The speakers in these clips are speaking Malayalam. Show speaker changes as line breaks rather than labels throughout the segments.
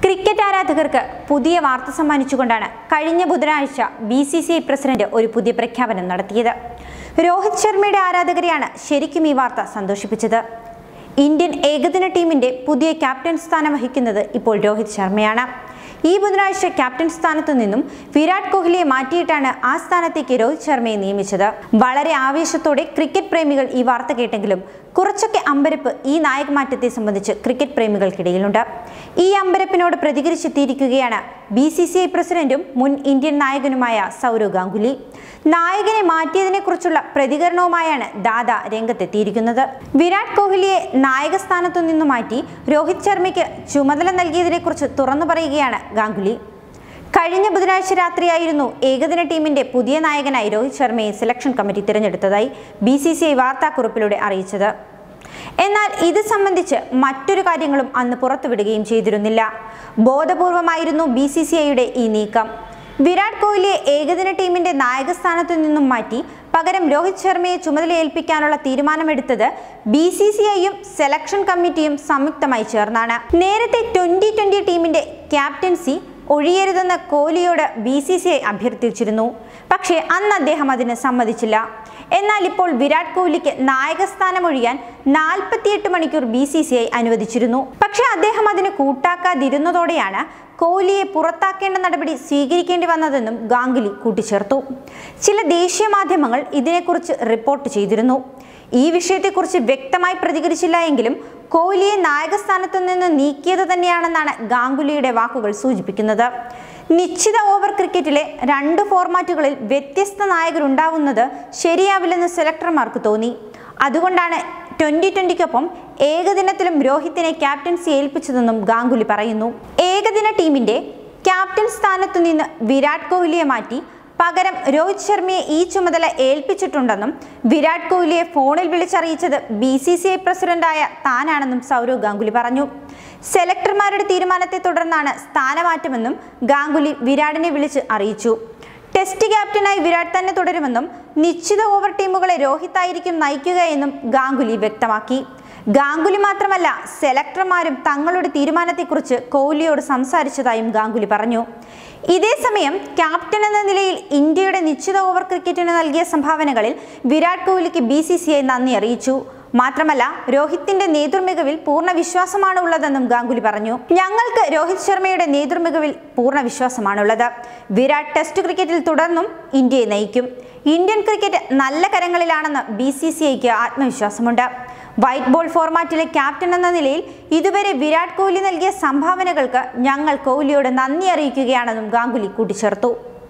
ക്രിക്കറ്റ് ആരാധകർക്ക് പുതിയ വാർത്ത സമ്മാനിച്ചുകൊണ്ടാണ് കഴിഞ്ഞ ബുധനാഴ്ച B C C I president ഒരു പുതിയ പ്രഖ്യാപനം നടത്തിയത് രോഹിത് ശർമ്മയുടെ ആരാധകരെയാണ് ശരിക്കും ഈ വാർത്ത സന്തോഷിപ്പിച്ചത് ഇന്ത്യൻ ഏകദിന ടീമിന്റെ പുതിയ ക്യാപ്റ്റൻ സ്ഥാനം വഹിക്കുന്നത് ഇപ്പോൾ രോഹിത് ശർമ്മയാണ് ഈ ബുധനാഴ്ച ക്യാപ്റ്റൻ സ്ഥാനത്തു നിന്നും വിരാട് കോഹ്ലിയെ മാറ്റിയിട്ടാണ് ആ സ്ഥാനത്തേക്ക് രോഹിത് ശർമ്മയെ നിയമിച്ചത് വളരെ ആവേശത്തോടെ ക്രിക്കറ്റ് പ്രേമികൾ ഈ വാർത്ത കേട്ടെങ്കിലും കുറച്ചൊക്കെ അമ്പരപ്പ് ഈ നായക മാറ്റത്തെ സംബന്ധിച്ച് ക്രിക്കറ്റ് പ്രേമികൾക്കിടയിലുണ്ട് ഈ അമ്പരപ്പിനോട് പ്രതികരിച്ചെത്തിയിരിക്കുകയാണ് ബി സി സി ഐ പ്രസിഡന്റും മുൻ ഇന്ത്യൻ നായകനുമായ സൗരവ് ഗാംഗുലി നായകനെ മാറ്റിയതിനെക്കുറിച്ചുള്ള പ്രതികരണവുമായാണ് ദാദ രംഗത്തെത്തിയിരിക്കുന്നത് വിരാട് കോഹ്ലിയെ നായക സ്ഥാനത്തു നിന്നു മാറ്റി രോഹിത് ശർമ്മയ്ക്ക് ചുമതല നൽകിയതിനെക്കുറിച്ച് തുറന്നു പറയുകയാണ് ഗാംഗുലി കഴിഞ്ഞ ബുധനാഴ്ച രാത്രിയായിരുന്നു ഏകദിന ടീമിന്റെ പുതിയ നായകനായി രോഹിത് ശർമ്മയെ സെലക്ഷൻ കമ്മിറ്റി തിരഞ്ഞെടുത്തതായി ബി സി സി ഐ വാർത്താക്കുറിപ്പിലൂടെ അറിയിച്ചത് എന്നാൽ ഇത് സംബന്ധിച്ച് മറ്റൊരു കാര്യങ്ങളും അന്ന് പുറത്തുവിടുകയും ചെയ്തിരുന്നില്ല ബോധപൂർവമായിരുന്നു ബി സി സി ഐയുടെ ഈ നീക്കം വിരാട് കോഹ്ലിയെ ഏകദിന ടീമിന്റെ നായക സ്ഥാനത്തു നിന്നും മാറ്റി പകരം രോഹിത് ശർമ്മയെ ചുമതലയേൽപ്പിക്കാനുള്ള തീരുമാനമെടുത്തത് ബി സി സി ഐയും സെലക്ഷൻ കമ്മിറ്റിയും സംയുക്തമായി ചേർന്നാണ് നേരത്തെ ട്വന്റി ട്വന്റി ടീമിന്റെ ക്യാപ്റ്റൻസി ഒഴിയരുതെന്ന് കോഹ്ലിയോട് ബി സി സി ഐ അഭ്യർത്ഥിച്ചിരുന്നു പക്ഷേ അന്ന് അദ്ദേഹം അതിന് സമ്മതിച്ചില്ല എന്നാൽ ഇപ്പോൾ വിരാട് കോഹ്ലിക്ക് നായകസ്ഥാനം ഒഴിയാൻ നാൽപ്പത്തിയെട്ട് മണിക്കൂർ ബി സി സി ഐ അനുവദിച്ചിരുന്നു പക്ഷേ അദ്ദേഹം അതിന് കൂട്ടാക്കാതിരുന്നതോടെയാണ് കോഹ്ലിയെ പുറത്താക്കേണ്ട നടപടി സ്വീകരിക്കേണ്ടി വന്നതെന്നും ഗാംഗുലി കൂട്ടിച്ചേർത്തു ചില ദേശീയ മാധ്യമങ്ങൾ ഇതിനെക്കുറിച്ച് റിപ്പോർട്ട് ചെയ്തിരുന്നു ഈ വിഷയത്തെക്കുറിച്ച് വ്യക്തമായി പ്രതികരിച്ചില്ല എങ്കിലും കോഹ്ലിയെ നായകസ്ഥാനത്തു നിന്ന് നീക്കിയത് തന്നെയാണെന്നാണ് ഗാംഗുലിയുടെ വാക്കുകൾ സൂചിപ്പിക്കുന്നത് നിശ്ചിത ഓവർ ക്രിക്കറ്റിലെ രണ്ട് ഫോർമാറ്റുകളിൽ വ്യത്യസ്ത നായകരുണ്ടാവുന്നത് ശരിയാവില്ലെന്ന് സെലക്ടർമാർക്ക് തോന്നി അതുകൊണ്ടാണ് ട്വന്റി ട്വന്റിക്കൊപ്പം ഏകദിനത്തിലും രോഹിത്തിനെ ക്യാപ്റ്റൻസി ഏൽപ്പിച്ചതെന്നും ഗാംഗുലി പറയുന്നു ഏകദിന ടീമിന്റെ ക്യാപ്റ്റൻ സ്ഥാനത്തു നിന്ന് വിരാട് കോഹ്ലിയെ മാറ്റി പകരം രോഹിത് ശർമ്മയെ ഈ ചുമതല ഏൽപ്പിച്ചിട്ടുണ്ടെന്നും വിരാട് കോഹ്ലിയെ ഫോണിൽ വിളിച്ചറിയിച്ചത് ബി സി സി ഐ പ്രസിഡന്റായ താനാണെന്നും സൗരവ് ഗാംഗുലി പറഞ്ഞു സെലക്ടർമാരുടെ തീരുമാനത്തെ തുടർന്നാണ് സ്ഥാനമാറ്റമെന്നും ഗാംഗുലി വിരാടിനെ വിളിച്ച് അറിയിച്ചു ടെസ്റ്റ് ക്യാപ്റ്റനായി വിരാട് തന്നെ തുടരുമെന്നും നിശ്ചിത ഓവർ ടീമുകളെ രോഹിത് ആയിരിക്കും നയിക്കുക എന്നും ഗാംഗുലി വ്യക്തമാക്കി ഗാംഗുലി മാത്രമല്ല സെലക്ടർമാരും തങ്ങളുടെ തീരുമാനത്തെക്കുറിച്ച് കോഹ്ലിയോട് സംസാരിച്ചതായും ഗാംഗുലി പറഞ്ഞു ഇതേസമയം ക്യാപ്റ്റൻ എന്ന നിലയിൽ ഇന്ത്യയുടെ നിശ്ചിത ഓവർ ക്രിക്കറ്റിന് നൽകിയ സംഭാവനകളിൽ വിരാട് കോഹ്ലിക്ക് ബി സി സി ഐ നന്ദി അറിയിച്ചു മാത്രമല്ല രോഹിത്തിന്റെ നേതൃമികവിൽ പൂർണ്ണ വിശ്വാസമാണ് ഉള്ളതെന്നും ഗാംഗുലി പറഞ്ഞു ഞങ്ങൾക്ക് രോഹിത് ശർമ്മയുടെ നേതൃമികവിൽ പൂർണ്ണ വിശ്വാസമാണുള്ളത് വിരാട് ടെസ്റ്റ് ക്രിക്കറ്റിൽ തുടർന്നും ഇന്ത്യയെ നയിക്കും ഇന്ത്യൻ ക്രിക്കറ്റ് നല്ല കരങ്ങളിലാണെന്ന് ബി സി സി ഐക്ക് ആത്മവിശ്വാസമുണ്ട് വൈറ്റ് ബോൾ ഫോർമാറ്റിലെ ക്യാപ്റ്റൻ എന്ന നിലയിൽ ഇതുവരെ വിരാട് കോഹ്ലി നൽകിയ സംഭാവനകൾക്ക് ഞങ്ങൾ കോഹ്ലിയോട് നന്ദി അറിയിക്കുകയാണെന്നും ഗാംഗുലി കൂട്ടിച്ചേർത്തു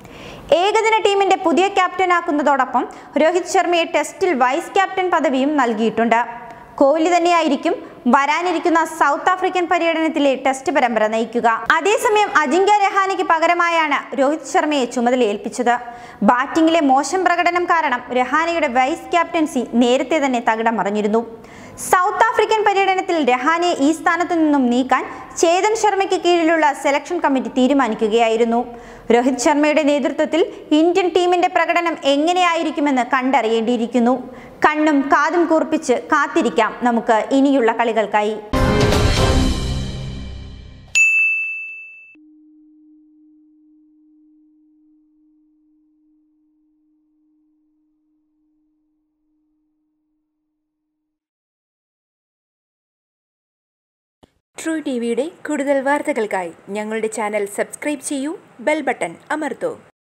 ഏകദിന ടീമിന്റെ പുതിയ ക്യാപ്റ്റനാക്കുന്നതോടൊപ്പം രോഹിത് ശർമ്മയെ ടെസ്റ്റിൽ വൈസ് ക്യാപ്റ്റൻ പദവിയും നൽകിയിട്ടുണ്ട് കോഹ്ലി തന്നെയായിരിക്കും വരാനിരിക്കുന്ന സൗത്ത് ആഫ്രിക്കൻ പര്യടനത്തിലെ ടെസ്റ്റ് പരമ്പര നയിക്കുക അതേസമയം അജിങ്ക്യ രഹാനയ്ക്ക് പകരമായാണ് രോഹിത് ശർമ്മയെ ചുമതല ഏൽപ്പിച്ചത് ബാറ്റിംഗിലെ മോശം പ്രകടനം കാരണം രഹാനയുടെ വൈസ് ക്യാപ്റ്റൻസി നേരത്തെ തന്നെ തകിടം മറിഞ്ഞിരുന്നു സൗത്ത് ആഫ്രിക്കൻ പര്യടനത്തിൽ രഹാനയെ ഈ സ്ഥാനത്തു നിന്നും നീക്കാൻ ചേതൻ ശർമ്മയ്ക്ക് കീഴിലുള്ള സെലക്ഷൻ കമ്മിറ്റി തീരുമാനിക്കുകയായിരുന്നു രോഹിത് ശർമ്മയുടെ നേതൃത്വത്തിൽ ഇന്ത്യൻ ടീമിന്റെ പ്രകടനം എങ്ങനെയായിരിക്കുമെന്ന് കണ്ടറിയേണ്ടിയിരിക്കുന്നു കണ്ണും കാതും കൂർപ്പിച്ച് കാത്തിരിക്കാം നമുക്ക് ഇനിയുള്ള കളികൾക്കായി
ട്രൂ ടി വിയുടെ കൂടുതൽ വാർത്തകൾക്കായി ഞങ്ങളുടെ ചാനൽ സബ്സ്ക്രൈബ് ചെയ്യൂ ബെൽ ബട്ടൺ അമർത്തൂ